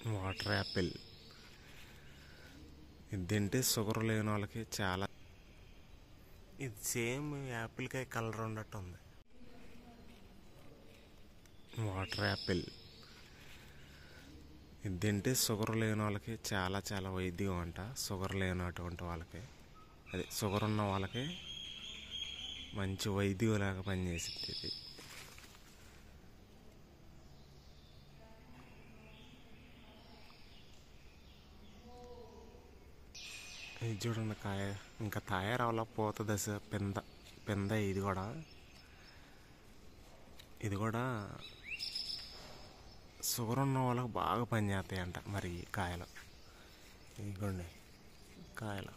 water Apple ఇది తింటే sugar లేని వాళ్ళకి చాలా ఇది సేమ్ యాపిల్కాయ కలర్ ఉన్నట్టు ఉంది వాటర్ యాపిల్ ఇది తింటే షుగర్ లేని వాళ్ళకి చాలా చాలా వైద్యం అంట షుగర్ లేనటువంటి వాళ్ళకి అదే షుగర్ ఉన్న వాళ్ళకి మంచి వైద్యులాగా పనిచేసింది ఇది ఇది చూడండి కాయ ఇంకా తయారవలా పోత దశ పెంద పెంద ఇది కూడా ఇది కూడా షుగర్ ఉన్న వాళ్ళకి బాగా పనిచేస్తాయంట మరి ఈ కాయలు ఇదిగోండి కాయలు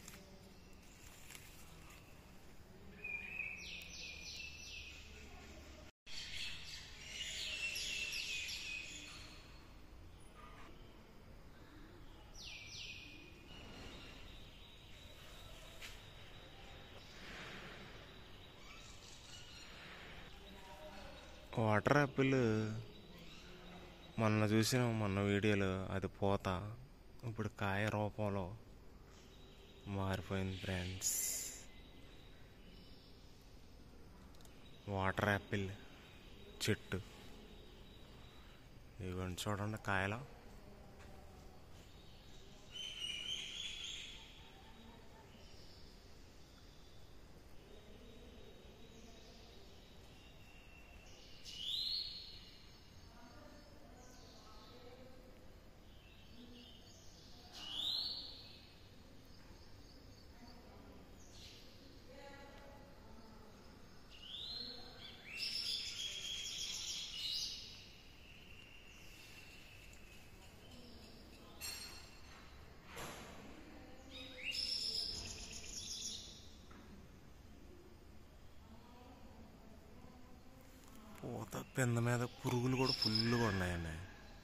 వాటర్ యాపిల్ మొన్న చూసిన మొన్న వీడియోలో అది పోత ఇప్పుడు కాయ రూపంలో మారిపోయింది ఫ్రెండ్స్ వాటర్ యాపిల్ చెట్టు ఇవ్వండి చూడండి కాయలు పూత పింద మీద పురుగులు కూడా ఫుల్గా ఉన్నాయండి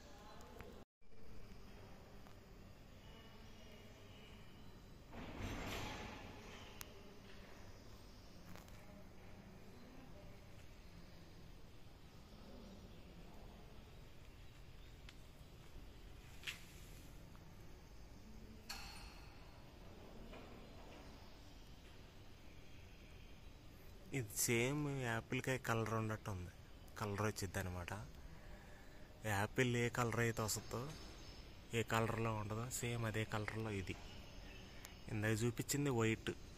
ఇది సేమ్ యాపిల్కాయ కలర్ ఉన్నట్టు ఉంది కలర్ వచ్చింది అనమాట యాపిల్ ఏ కలర్ అయితే వస్తుందో ఏ కలర్లో ఉండదో సేమ్ అదే కలర్లో ఇది ఇందాక చూపించింది వైట్